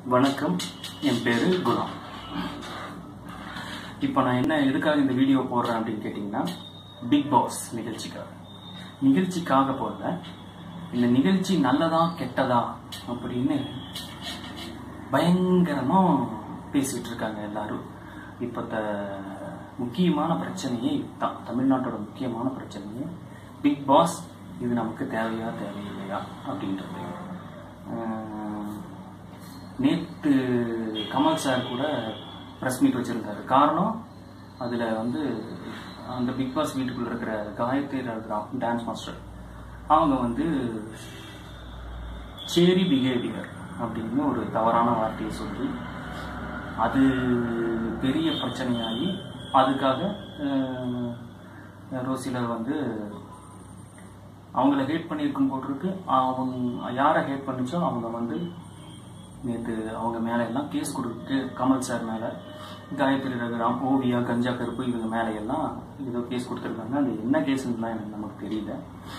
வணக்கம் என் பேரு குலாம் இப்போ நான் என்ன எதுக்காக இந்த வீடியோ போடுறேன் அப்படின்னு கேட்டிங்கன்னா பிக் பாஸ் நிகழ்ச்சிக்காக நிகழ்ச்சிக்காக போடல இந்த நிகழ்ச்சி நல்லதா கெட்டதா அப்படின்னு பயங்கரமா பேசிட்டு இருக்காங்க எல்லாரும் இப்பத்த முக்கியமான பிரச்சனையே இதுதான் தமிழ்நாட்டோட முக்கியமான பிரச்சனையே பிக் பாஸ் இது நமக்கு தேவையா தேவையில்லையா அப்படின்றது அஹ், நேத்து கமல் சார் கூட ப்ரெஸ் மீட் வச்சிருந்தாரு காரணம் அதுல வந்து அந்த பிக் பாஸ் வீட்டுக்குள்ள இருக்கிற காயத்ரி டான்ஸ் மாஸ்டர் அவங்க வந்து சேரி பிஹேவியர் அப்படின்னு ஒரு தவறான வார்த்தையை சொல்லி அது பெரிய பிரச்சனையாகி அதுக்காக அஹ், ரோசிலர் வந்து அவங்கள ஹேட் பண்ணியிருக்கும் போட்டிருக்கு அவங்க யாரை ஹேட் பண்ணிச்சோ அவங்க வந்து நேற்று அவங்க மேல எல்லாம் கேஸ் கொடுத்து கமல் சார் மேல காயத்ரி ரகுராம் ஓவியா கஞ்சா கருப்பு இவங்க மேல எல்லாம் ஏதோ கேஸ் கொடுத்துருக்காங்க அது என்ன கேஸ்லாம் எனக்கு நமக்கு தெரியல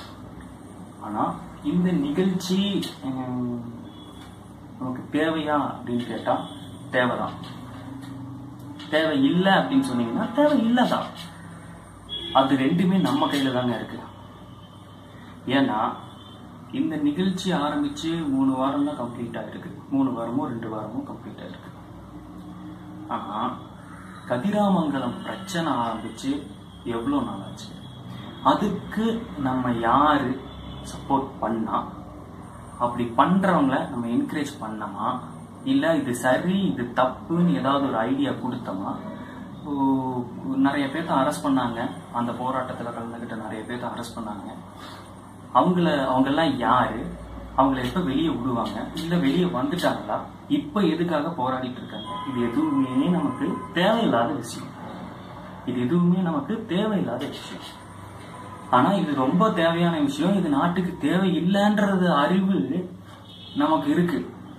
ஆனா இந்த நிகழ்ச்சி ஹம், நமக்கு தேவையா அப்படின்னு கேட்டா தேவைதான் தேவை இல்லை அப்படின்னு சொன்னீங்கன்னா தேவை இல்லைதான் அது ரெண்டுமே நம்ம கையில தாங்க இருக்கு ஏன்னா இந்த நிகழ்ச்சி ஆரம்பிச்சு மூணு வாரம் தான் கம்ப்ளீட் ஆயிருக்கு மூணு வாரமோ ரெண்டு வாரமோ கம்ப்ளீட் ஆயிருக்கு ஆனா கதிராமங்கலம் பிரச்சனை ஆரம்பிச்சு எவ்வளவு நாள் ஆச்சு அதுக்கு நம்ம யாரு சப்போர்ட் பண்ணா அப்படி பண்றவங்கள நம்ம என்கரேஜ் பண்ணமா இல்ல இது சரி இது தப்புன்னு ஏதாவது ஒரு ஐடியா கொடுத்தோமா ஓ, நிறைய பேர்த்த அரெஸ்ட் பண்ணாங்க அந்த போராட்டத்துல கலந்துகிட்ட நிறைய பேர்த்த அரெஸ்ட் பண்ணாங்க அவங்கள அவங்க எல்லாம் யாரு அவங்கள எப்ப வெளியே விடுவாங்க இல்ல வெளியே வந்துட்டாங்களா இப்ப எதுக்காக போராடிட்டு இருக்காங்க இது எதுவுமே நமக்கு தேவையில்லாத விஷயம் இது எதுவுமே நமக்கு தேவையில்லாத விஷயம் ஆனா இது ரொம்ப தேவையான விஷயம் இது நாட்டுக்கு தேவையில்லைன்றது அறிவு நமக்கு இருக்கு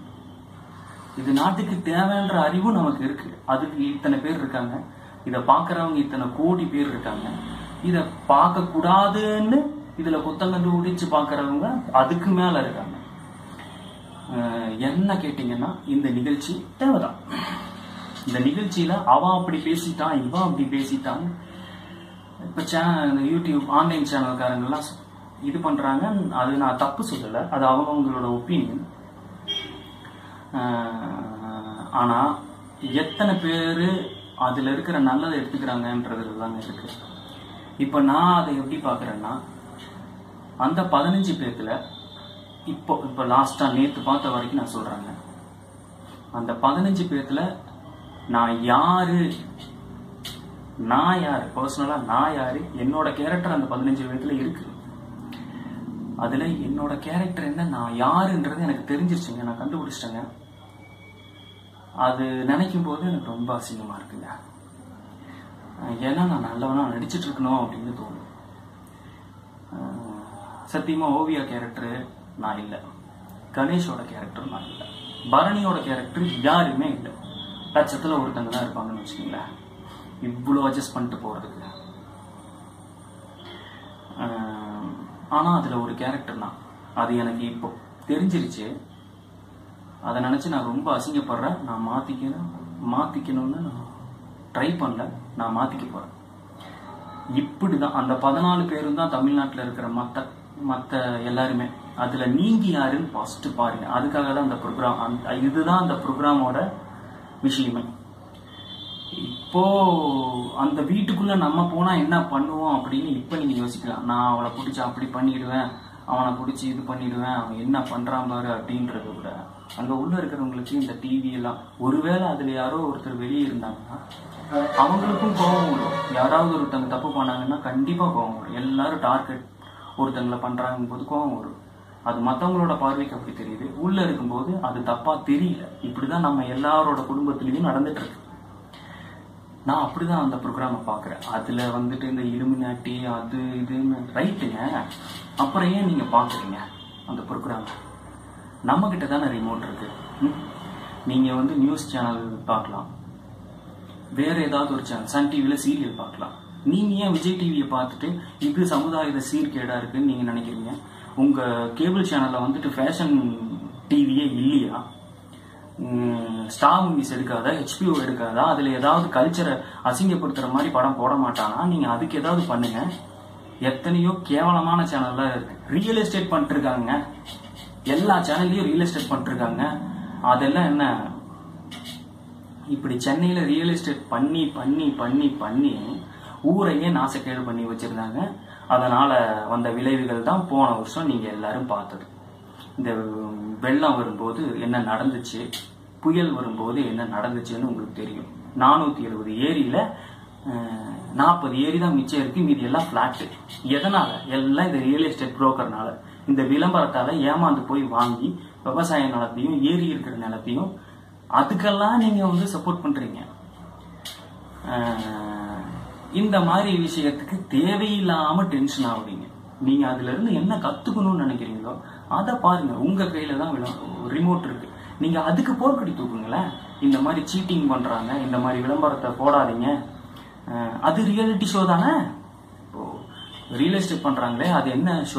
இது நாட்டுக்கு தேவைன்ற அறிவு நமக்கு இருக்கு அதுக்கு இத்தனை பேர் இருக்காங்க இத பாக்குறவங்க இத்தனை கோடி பேர் இருக்காங்க இத பார்க்க கூடாதுன்னு இதுல புத்தகண்டு உடிச்சு பாக்குறவங்க அதுக்கு மேல இருக்காங்க அஹ் என்ன கேட்டீங்கன்னா இந்த நிகழ்ச்சி தேவைதான் இந்த நிகழ்ச்சியில அவ அப்படி பேசிட்டான் இவ அப்படி பேசிட்டான் இப்ப சேனல் இந்த யூடியூப் ஆன்லைன் சேனல்காரங்க எல்லாம் இது பண்றாங்க அது நான் தப்பு சொல்லல அது அவங்கவங்களோட ஒப்பீனியன் ஆனா எத்தனை பேரு அதுல இருக்கிற நல்லதை எடுத்துக்கிறாங்கன்றதுல தாங்க இருக்கு இப்ப நான் அதை எப்படி பாக்குறேன்னா அந்த பதினஞ்சு பேர்த்துல இப்போ இப்ப லாஸ்டா நேத்து பார்த்த வரைக்கும் நான் சொல்றேங்க அந்த பதினஞ்சு பேர்த்துல நான் யாரு நான் யாரு பர்சனலா நான் யாரு என்னோட கேரக்டர் அந்த பதினஞ்சு பேர்த்துல இருக்கு அதுல என்னோட கேரக்டர் என்ன நான் யாருன்றது எனக்கு தெரிஞ்சிருச்சுங்க நான் கண்டுபிடிச்சிட்டேங்க அது நினைக்கும் போது எனக்கு ரொம்ப அசிங்கமா இருக்குங்க அஹ் ஏன்னா நான் நல்லவனா நடிச்சிட்டு இருக்கணும் அப்படின்னு தோணும் அஹ் சத்தியமா ஓவியா கேரக்டர் நான் இல்லை கணேஷோட கேரக்டர் நான் இல்லை பரணியோட கேரக்டர் யாருமே இல்லை லட்சத்துல ஒருத்தங்க தான் இருப்பாங்கன்னு வச்சுக்கோங்களேன் இவ்வளோ அட்ஜஸ்ட் பண்ணிட்டு போறதுக்கு அஹ் ஆனா அதுல ஒரு கேரக்டர் தான் அது எனக்கு இப்போ தெரிஞ்சிருச்சு அதை நினைச்சு நான் ரொம்ப அசிங்கப்படுறேன் நான் மாத்திக்கணும் மாத்திக்கணும்னு நான் ட்ரை பண்ணல நான் மாத்திக்க போறேன் இப்படிதான் அந்த பதினாலு பேரும் தான் தமிழ்நாட்டுல இருக்கிற மத்த மத்த எல்லாருமே அதுல நீங்க யாருன்னு ஃபர்ஸ்ட் பாருங்க அதுக்காக தான் அந்த ப்ரோக்ராம் அந்த இதுதான் அந்த ப்ரோக்ராமோட விஷயமே இப்போ அந்த வீட்டுக்குள்ள நம்ம போனா என்ன பண்ணுவோம் அப்படின்னு இப்ப நீங்க யோசிக்கலாம் நான் அவளை பிடிச்சி அப்படி பண்ணிடுவேன் அவனை பிடிச்சி இது பண்ணிடுவேன் அவன் என்ன பண்றான் பாரு அப்படின்றத விட அங்க உள்ள இருக்கிறவங்களுக்கு இந்த டிவி எல்லாம் ஒருவேளை அதுல யாரோ ஒருத்தர் வெளியே இருந்தாங்கன்னா அவங்களுக்கும் கோபம் வரும் யாராவது ஒருத்தங்க தப்பு பண்ணாங்கன்னா கண்டிப்பா கோபம் வரும் எல்லாரும் டார்கெட் ஒருத்தங்களை பண்றாங்க போது கோபம் வரும் அது மத்தவங்களோட பார்வைக்கு அப்படி தெரியுது உள்ள இருக்கும்போது அது தப்பா தெரியல இப்படிதான் நம்ம எல்லாரோட குடும்பத்திலயும் நடந்துட்டு இருக்கு நான் அப்படிதான் அந்த ப்ரோக்ராமை பார்க்குறேன் அதுல வந்துட்டு இந்த இலுமினாட்டி அது இதுன்னு ரைட்டுங்க அப்புறம் ஏன் நீங்க பாக்குறீங்க அந்த ப்ரோக்ராம் நம்ம கிட்ட தானே ரிமோட் இருக்கு ம்? நீங்க வந்து நியூஸ் சேனல் பார்க்கலாம் வேற ஏதாவது ஒரு சேனல் சன் டிவில சீரியல் பார்க்கலாம் நீங்க ஏன் விஜய் டிவியை பார்த்துட்டு இது சமுதாயத்தை சீர்கேடா இருக்குன்னு நீங்க நினைக்கிறீங்க உங்க கேபிள் சேனல்ல வந்துட்டு ஃபேஷன் டிவியே இல்லையா ஸ்டார் மூவிஸ் எடுக்காதா ஹெச்பிஓ எடுக்காதா அதுல ஏதாவது கல்ச்சரை அசிங்கப்படுத்துற மாதிரி படம் போட மாட்டானா நீங்க அதுக்கு ஏதாவது பண்ணுங்க எத்தனையோ கேவலமான சேனல்லாம் இருக்கு ரியல் எஸ்டேட் பண்ணிட்டு இருக்காங்க எல்லா சேனல்லையும் ரியல் எஸ்டேட் பண்ணிட்டு இருக்காங்க அதெல்லாம் என்ன இப்படி சென்னையில ரியல் எஸ்டேட் பண்ணி பண்ணி பண்ணி பண்ணி ஊரையே நாசக்கேடு பண்ணி வச்சிருந்தாங்க அதனால வந்த விளைவுகள் தான் போன வருஷம் நீங்க எல்லாரும் பார்த்தது இந்த வெள்ளம் வரும்போது என்ன நடந்துச்சு புயல் வரும்போது என்ன நடந்துச்சுன்னு உங்களுக்கு தெரியும் நானூத்தி எழுபது ஏரியில நாற்பது ஏரி தான் மிச்சம் இருக்கு மீதி எல்லாம் பிளாட்டு எதனால எல்லாம் இந்த ரியல் எஸ்டேட் புரோக்கர்னால இந்த விளம்பரத்தால ஏமாந்து போய் வாங்கி விவசாய நிலத்தையும் ஏரி இருக்கிற நிலத்தையும் அதுக்கெல்லாம் நீங்க வந்து சப்போர்ட் பண்றீங்க ஆஹ் இந்த மாதிரி விஷயத்துக்கு தேவையில்லாம டென்ஷன் ஆகுறீங்க நீங்க அதுல இருந்து என்ன கத்துக்கணும்னு நினைக்கிறீங்களோ அதை பாருங்க உங்க கையில தான் ரிமோட் இருக்கு நீங்க அதுக்கு போர்க்கடி தூக்குங்களேன் இந்த மாதிரி சீட்டிங் பண்றாங்க இந்த மாதிரி விளம்பரத்தை போடாதீங்க ஆஹ் அது ரியாலிட்டி ஷோ தானே இப்போ ரியல் எஸ்டேட் பண்றாங்களே அது என்ன ஷோ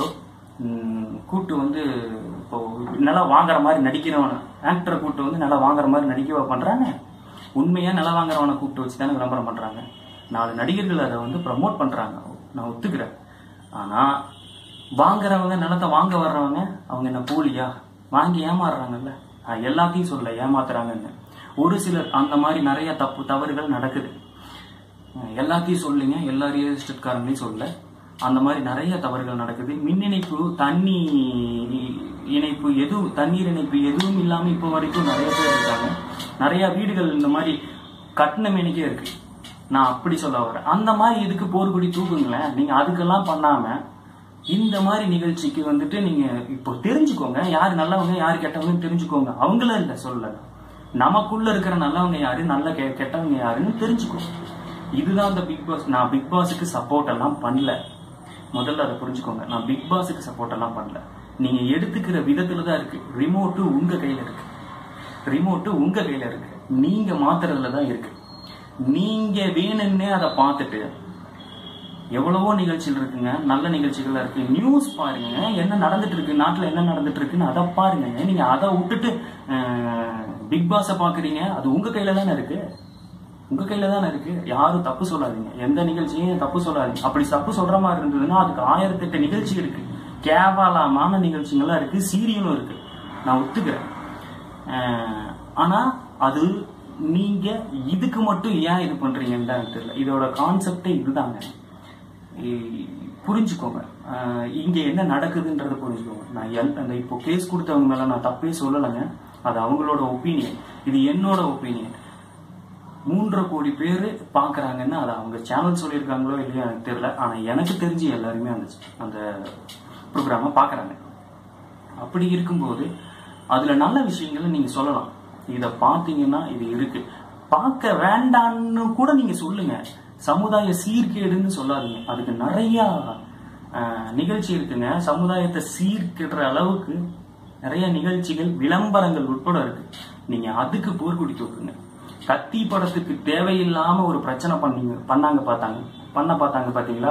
கூட்டு வந்து இப்போ நிலம் வாங்குற மாதிரி நடிக்கிறவன ஆக்டரை கூட்டு வந்து நிலம் வாங்குற மாதிரி நடிக்கவா பண்றாங்க உண்மையா நிலம் வாங்குறவனை கூப்பிட்டு வச்சு தானே விளம்பரம் பண்றாங்க நாலு நடிகர்கள் அதை வந்து ப்ரமோட் பண்றாங்க நான் ஒத்துக்கிறேன் ஆனா வாங்குறவங்க நிலத்தை வாங்க வர்றவங்க அவங்க என்ன போலியா வாங்கி ஏமாறுறாங்கல்ல நான் எல்லாத்தையும் சொல்ல ஏமாத்துறாங்கன்னு ஒரு சிலர் அந்த மாதிரி நிறைய தப்பு தவறுகள் நடக்குது அஹ் எல்லாத்தையும் சொல்லுங்க எல்லா ரியல் எஸ்டேட்காரங்களையும் சொல்ல அந்த மாதிரி நிறைய தவறுகள் நடக்குது மின் இணைப்பு தண்ணி இணைப்பு எதுவும் தண்ணீர் இணைப்பு எதுவும் இல்லாம இப்போ வரைக்கும் நிறைய பேர் இருக்காங்க நிறைய வீடுகள் இந்த மாதிரி கட்டின மேனிக்கே இருக்கு நான் அப்படி சொல்ல வரேன் அந்த மாதிரி இதுக்கு போர்க்குடி தூக்குங்களேன் நீங்க அதுக்கெல்லாம் பண்ணாம இந்த மாதிரி நிகழ்ச்சிக்கு வந்துட்டு நீங்க இப்போ தெரிஞ்சுக்கோங்க யார் நல்லவங்க யார் கெட்டவங்கன்னு தெரிஞ்சுக்கோங்க அவங்கள இல்ல சொல்ல நமக்குள்ள இருக்கிற நல்லவங்க யாரு நல்ல கெ- கெட்டவங்க யாருன்னு தெரிஞ்சுக்கோ இதுதான் அந்த பிக் பாஸ் நான் பிக் பாஸுக்கு சப்போர்ட் எல்லாம் பண்ணல முதல்ல அதை புரிஞ்சுக்கோங்க நான் பிக் பாஸுக்கு சப்போர்ட் எல்லாம் பண்ணல நீங்க எடுத்துக்கிற விதத்துல தான் இருக்கு ரிமோட்டு உங்க கையில இருக்கு ரிமோட்டு உங்க கையில இருக்கு நீங்க மாத்துறதுல தான் இருக்கு நீங்க வேணும்னே அதை பார்த்துட்டு எவ்வளவோ நிகழ்ச்சிகள் இருக்குங்க நல்ல நிகழ்ச்சிகள் இருக்கு நியூஸ் பாருங்க என்ன நடந்துட்டு இருக்கு நாட்டுல என்ன நடந்துட்டு இருக்குன்னு அதை பாருங்க நீங்க அதை விட்டுட்டு பிக் பாஸ பாக்குறீங்க அது உங்க கையில தானே இருக்கு உங்க கையில தானே இருக்கு யாரும் தப்பு சொல்லாதீங்க எந்த நிகழ்ச்சியும் தப்பு சொல்லாதீங்க அப்படி தப்பு சொல்ற மாதிரி இருந்ததுன்னா அதுக்கு ஆயிரத்தெட்டு நிகழ்ச்சி இருக்கு கேவலமான நிகழ்ச்சிகள்லாம் இருக்கு சீரியலும் இருக்கு நான் ஒத்துக்கிறேன் அஹ், ஆனா அது நீங்க இதுக்கு மட்டும் ஏன் இது பண்றீங்கன்னு தான் எனக்கு தெரியல இதோட கான்செப்டே இதுதாங்க இ- புரிஞ்சுக்கோங்க அஹ், இங்க என்ன நடக்குதுன்றத புரிஞ்சுக்கோங்க நான் எல்- அந்த இப்போ கேஸ் கொடுத்தவங்க மேல நான் தப்பே சொல்லலைங்க அது அவங்களோட ஒப்பீனியன் இது என்னோட ஒப்பீனியன் மூன்றரை கோடி பேர் பார்க்கறாங்கன்னா அது அவங்க சேனல் சொல்லியிருக்காங்களோ இல்லையோ எனக்கு தெரியல ஆனா எனக்கு தெரிஞ்சு எல்லாருமே அந்த அந்த ப்ரோக்ராமை பார்க்கறாங்க அப்படி இருக்கும்போது அதுல நல்ல விஷயங்களை நீங்க சொல்லலாம் இத பார்த்தீங்கன்னா இது இருக்கு பார்க்க வேண்டான்னு கூட நீங்க சொல்லுங்க சமுதாய சீர்கேடுன்னு சொல்லாதீங்க அதுக்கு நிறைய ஆஹ், நிகழ்ச்சி இருக்குங்க சமுதாயத்தை சீர்கேடுற அளவுக்கு நிறைய நிகழ்ச்சிகள் விளம்பரங்கள் உட்பட இருக்கு நீங்க அதுக்கு போர்க்குடி தூக்குங்க கத்தி படத்துக்கு தேவையில்லாம ஒரு பிரச்சனை பண்ணீங்க பண்ணாங்க பார்த்தாங்க பண்ண பார்த்தாங்க பாத்தீங்களா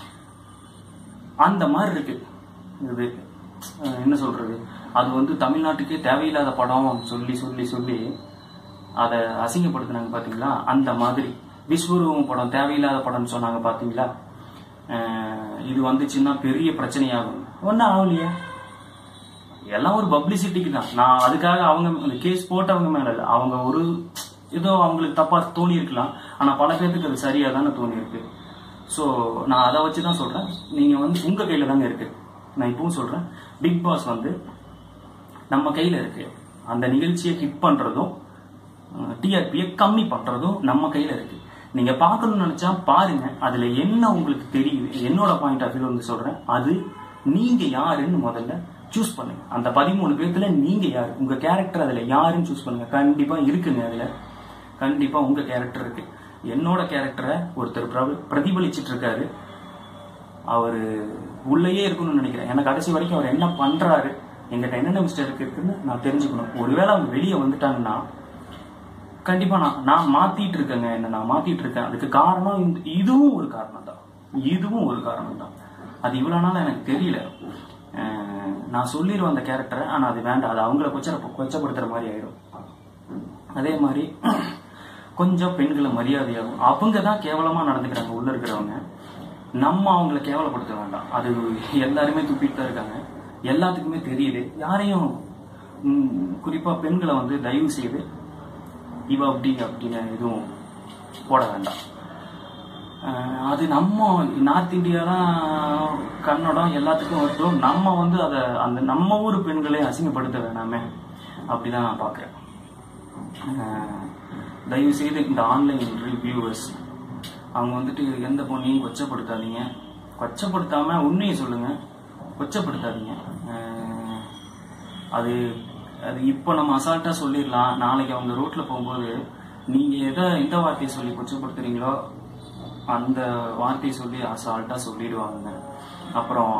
அந்த மாதிரி இருக்கு இது அஹ் என்ன சொல்றது அது வந்து தமிழ்நாட்டுக்கே தேவையில்லாத படம் சொல்லி சொல்லி சொல்லி அதை அசிங்கப்படுத்தினாங்க பாத்தீங்களா அந்த மாதிரி விஸ்வரூபம் படம் தேவையில்லாத படம்னு சொன்னாங்க பாத்தீங்களா அஹ் இது வந்துச்சுன்னா பெரிய பிரச்சனையாகும் ஒன்றும் ஆகலையே எல்லாம் ஒரு பப்ளிசிட்டிக்கு தான் நான் அதுக்காக அவங்க அந்த கேஸ் போட்டவங்க மேல இல்ல அவங்க ஒரு ஏதோ அவங்களுக்கு தப்பா தோணி இருக்கலாம் ஆனா பல பேர்த்துக்கு அது சரியா தானே தோணி இருக்கு ஸோ நான் அதை வச்சு தான் சொல்றேன் நீங்க வந்து உங்க கையில தாங்க இருக்கு நான் இப்பவும் சொல்றேன் பிக் பாஸ் வந்து நம்ம கையில இருக்கு அந்த நிகழ்ச்சியை ஹிட் பண்றதும் டிஆர்பியை கம்மி பண்றதும் நம்ம கையில இருக்கு நீங்க பார்க்கணும்னு நினைச்சா பாருங்க அதுல என்ன உங்களுக்கு தெரியுது என்னோட பாயிண்ட் ஆஃப் வியூ வந்து சொல்றேன் அது நீங்க யாருன்னு முதல்ல சூஸ் பண்ணுங்க அந்த பதிமூணு பேர்த்துல நீங்க யாரு உங்க கேரக்டர் அதுல யாருன்னு சூஸ் பண்ணுங்க கண்டிப்பா இருக்குங்க அதுல கண்டிப்பா உங்க கேரக்டர் இருக்கு என்னோட கேரக்டரை ஒருத்தர் பிரப- பிரதிபலிச்சிட்டு இருக்காரு அவரு உள்ளேயே இருக்கணும்னு நினைக்கிறேன் எனக்கு கடைசி வரைக்கும் அவர் என்ன பண்றாரு எங்கிட்ட என்னென்ன மிஸ்டேக் இருக்குன்னு நான் தெரிஞ்சுக்கணும் ஒருவேளை அவங்க வெளியே வந்துட்டாங்கன்னா கண்டிப்பா நான் நான் மாத்திட்டு இருக்கேங்க என்ன நான் மாத்திட்டு இருக்கேன் அதுக்கு காரணம் இந்த- இதுவும் ஒரு காரணம் தான் இதுவும் ஒரு காரணம் தான் அது இவ்வளவு நாள் எனக்கு தெரியல அஹ் நான் சொல்லிடுவேன் அந்த கேரக்டரை ஆனா அது வேண்டாம் அது அவங்கள கொச்ச கொச்சப்படுத்துற மாதிரி ஆயிடும் அதே மாதிரி கொஞ்சம் பெண்களை மரியாதையாகும் அவங்க தான் கேவலமா நடந்துக்கிறாங்க உள்ள இருக்கிறவங்க நம்ம அவங்கள கேவலப்படுத்த வேண்டாம் அது எல்லாருமே துப்பிட்டு தான் இருக்காங்க எல்லாத்துக்குமே தெரியுது யாரையும் ம், குறிப்பா பெண்களை வந்து தயவு செய்து இவ அப்படி அப்படின்னு எதுவும் போட வேண்டாம் அஹ் அது நம்ம நார்த் இந்தியாலாம் கன்னடம் எல்லாத்துக்கும் வரட்டும் நம்ம வந்து அதை அந்த நம்ம ஊர் பெண்களை அசிங்கப்படுத்த வேணாமே அப்படிதான் நான் பார்க்குறேன் தயவு செய்து இந்த ஆன்லைன் ரிவ்யூவர்ஸ் அவங்க வந்துட்டு எந்த பொண்ணையும் கொச்சப்படுத்தாதீங்க கொச்சப்படுத்தாம உண்மையை சொல்லுங்க கொச்சப்படுத்தாதீங்க அஹ் அது அது இப்போ நம்ம அசால்ட்டா சொல்லிடலாம் நாளைக்கு அவங்க ரோட்ல போகும்போது நீங்க எதை எந்த வார்த்தையை சொல்லி கொச்சப்படுத்துறீங்களோ அந்த வார்த்தையை சொல்லி அசால்ட்டா சொல்லிடுவாங்க அப்புறம்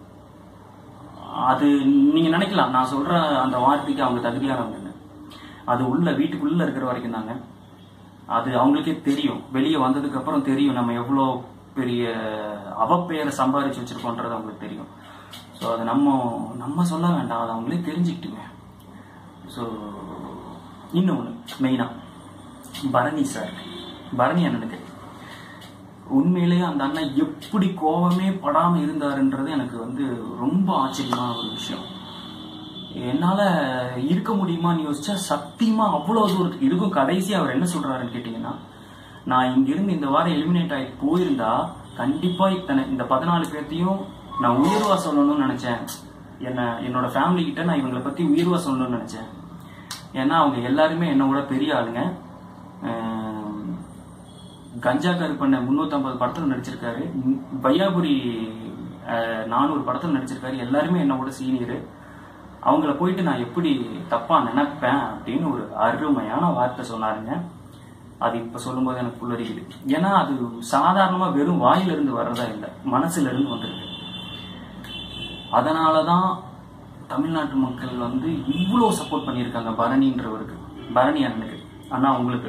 அது நீங்க நினைக்கலாம் நான் சொல்ற அந்த வார்த்தைக்கு அவங்க தகுதியானவங்க அது உள்ள வீட்டுக்குள்ள இருக்கிற வரைக்கும் தாங்க அது அவங்களுக்கே தெரியும் வெளியே வந்ததுக்கு அப்புறம் தெரியும் நம்ம எவ்வளோ பெரிய அவப்பெயரை சம்பாதிச்சு வச்சிருக்கோன்றது அவங்களுக்கு தெரியும் ஸோ அதை நம்ம நம்ம சொல்ல வேண்டாம் அதை அவங்களே தெரிஞ்சுக்கிட்டுங்க ஸோ இன்னொன்று மெயினாக பரணி சார் பரணி அண்ணனுக்கு உண்மையிலேயே அந்த அண்ணன் எப்படி கோவமே படாம இருந்தாருன்றது எனக்கு வந்து ரொம்ப ஆச்சரியமான ஒரு விஷயம் என்னால இருக்க முடியுமான்னு யோசிச்சா சத்தியமா அவ்வளவு தூரத்துக்கு இதுக்கும் கடைசி அவர் என்ன சொல்றாருன்னு கேட்டீங்கன்னா நான் இங்கிருந்து இந்த வாரம் எலிமினேட் ஆகி போயிருந்தா கண்டிப்பா இத்தனை இந்த பதினாலு பேர்த்தையும் நான் உயர்வா சொல்லணும்னு நினைச்சேன் என்ன என்னோட ஃபேமிலி கிட்ட நான் இவங்களை பத்தி உயர்வா சொல்லணும்னு நினைச்சேன் ஏன்னா அவங்க எல்லாருமே என்னை விட பெரிய ஆளுங்க அஹ் கஞ்சா கருப்பண்ண முன்னூத்தம்பது படத்துல நடிச்சிருக்காரு ம், வையாபுரி அஹ், நானூறு படத்துல நடிச்சிருக்காரு எல்லாருமே என்னோட சீனியர் அவங்கள போயிட்டு நான் எப்படி தப்பா நினைப்பேன் அப்படின்னு ஒரு அருமையான வார்த்தை சொன்னாருங்க அது இப்ப சொல்லும்போது எனக்கு புல்லரிக்குது ஏன்னா அது சாதாரணமா வெறும் வாயில இருந்து வர்றதா இல்லை மனசுல இருந்து வந்திருக்கு அதனாலதான் தமிழ்நாட்டு மக்கள் வந்து இவ்வளவு சப்போர்ட் பண்ணியிருக்காங்க பரணின்றவருக்கு பரணி அண்ணனுக்கு அண்ணா உங்களுக்கு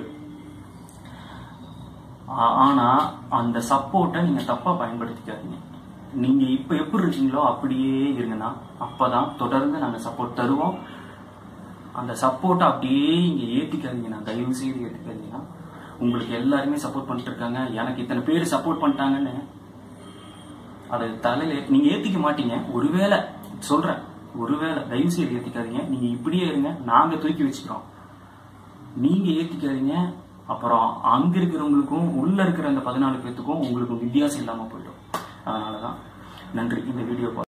ஆ- ஆனா அந்த சப்போர்ட்டை நீங்க தப்பா பயன்படுத்திக்காதீங்க நீங்க இப்ப எப்படி இருக்கீங்களோ அப்படியே இருங்கன்னா அப்பதான் தொடர்ந்து நாங்க சப்போர்ட் தருவோம் அந்த சப்போர்ட்டை அப்படியே இங்க ஏத்திக்காதீங்க தயவு செய்து ஏத்திக்காதீங்கன்னா உங்களுக்கு எல்லாருமே சப்போர்ட் பண்ணிட்டு இருக்காங்க எனக்கு இத்தனை பேர் சப்போர்ட் பண்ணிட்டாங்கன்னு அது தலையில ஏத்- நீங்க ஏத்திக்க மாட்டீங்க ஒருவேளை சொல்றேன் ஒருவேளை தயவு செய்து ஏத்திக்காதீங்க நீங்க இப்படியே இருங்க நாங்க தூக்கி வச்சுக்கிறோம் நீங்க ஏத்திக்காதீங்க அப்புறம் அங்க இருக்கிறவங்களுக்கும் உள்ள இருக்கிற அந்த பதினாலு பேத்துக்கும் உங்களுக்கும் வித்தியாசம் இல்லாம போயிடும் அதனாலதான் நன்றி இந்த வீடியோ